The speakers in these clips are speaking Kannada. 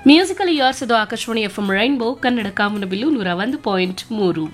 ಮ್ಯೂಸಿಕಲ್ ಇಯರ್ಸ್ ಇದು Akashvani F M rainbow Kannada Kamanabillu ನೂರ ಒಂದು ಪಾಯಿಂಟ್ ಮೂರು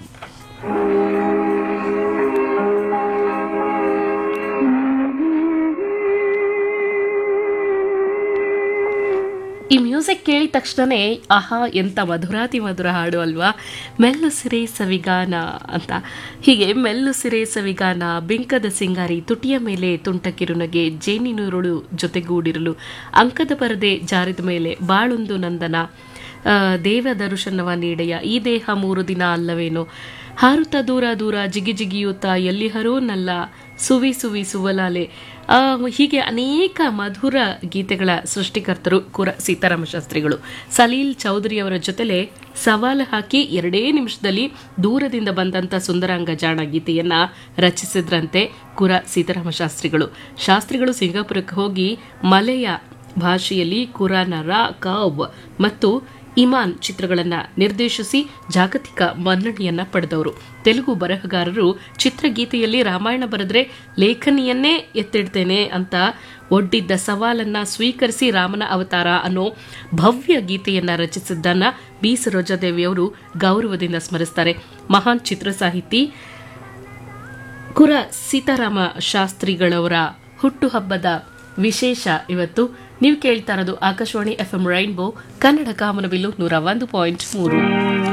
ಈ ಮ್ಯೂಸಿಕ್ ಕೇಳಿದ ತಕ್ಷಣನೇ ಆಹಾ ಎಂತ ಮಧುರಾತಿ ಮಧುರ ಹಾಡು ಅಲ್ವಾ ಮೆಲ್ಲು ಸಿರೆ ಸವಿಗಾನ ಅಂತ ಹೀಗೆ ಮೆಲ್ಲು ಸಿರೆ ಸವಿಗಾನ ಬಿಂಕದ ಸಿಂಗಾರಿ ತುಟಿಯ ಮೇಲೆ ತುಂಟ ಕಿರುನಗೆ ಜೇನಿನೂರುಳು ಜೊತೆಗೂಡಿರಲು ಅಂಕದ ಪರದೆ ಜಾರಿದ ಮೇಲೆ ಬಾಳೊಂದು ನಂದನ ಆ, ದೇವ ದರ್ಶನವ ನೀಡೆಯ ಈ ದೇಹ ಮೂರು ದಿನ ಅಲ್ಲವೇನೋ ಹಾರುತ್ತ ದೂರ ದೂರ ಜಿಗಿ ಜಿಗಿಯುತ್ತ ಎಲ್ಲಿ ಹರೋನಲ್ಲ ಸುವಿ ಸುವಿ ಸುವಲಾಲೆ ಆ, ಹೀಗೆ ಅನೇಕ ಮಧುರ ಗೀತೆಗಳ ಸೃಷ್ಟಿಕರ್ತರು ಕುರ ಸೀತಾರಾಮ ಶಾಸ್ತ್ರಿಗಳು ಸಲೀಲ್ ಚೌಧರಿ ಅವರ ಜೊತೆಲೆ ಸವಾಲು ಹಾಕಿ ಎರಡೇ ನಿಮಿಷದಲ್ಲಿ ದೂರದಿಂದ ಬಂದಂತ ಸುಂದರಾಂಗ ಜಾಣ ಗೀತೆಯನ್ನ ರಚಿಸಿದ್ರಂತೆ ಕುರ ಸೀತಾರಾಮ ಶಾಸ್ತ್ರಿಗಳು ಶಾಸ್ತ್ರಿಗಳು ಸಿಂಗಾಪುರಕ್ಕೆ ಹೋಗಿ ಮಲೆಯ ಭಾಷೆಯಲ್ಲಿ ಕುರಾನ ರಾ ಕಾವ್ ಮತ್ತು ಇಮಾನ್ ಚಿತ್ರಗಳನ್ನ ನಿರ್ದೇಶಿಸಿ ಜಾಗತಿಕ ಮನ್ನಣೆಯನ್ನ ಪಡೆದವರು ತೆಲುಗು ಬರಹಗಾರರು ಚಿತ್ರಗೀತೆಯಲ್ಲಿ ರಾಮಾಯಣ ಬರೆದ್ರೆ ಲೇಖನಿಯನ್ನೇ ಎತ್ತಿಡ್ತೇನೆ ಅಂತ ಒಡ್ಡಿದ್ದ ಸವಾಲನ್ನ ಸ್ವೀಕರಿಸಿ ರಾಮನ ಅವತಾರ ಅನ್ನೋ ಭವ್ಯ ಗೀತೆಯನ್ನ ರಚಿಸಿದ್ದನ್ನ ಬಿ ಸರೋಜಾದೇವಿಯವರು ಗೌರವದಿಂದ ಸ್ಮರಿಸ್ತಾರೆ ಮಹಾನ್ ಚಿತ್ರ ಸಾಹಿತಿ ಕುರ ಸೀತಾರಾಮ ಶಾಸ್ತ್ರಿಗಳವರ ಹುಟ್ಟುಹಬ್ಬದ ವಿಶೇಷ ಇವತ್ತು ನೀವು ಕೇಳ್ತಾ ಇರೋದು Akashvani F M rainbow Kannada Kamanabillu ನೂರ ಒಂದು ಪಾಯಿಂಟ್ ಮೂರು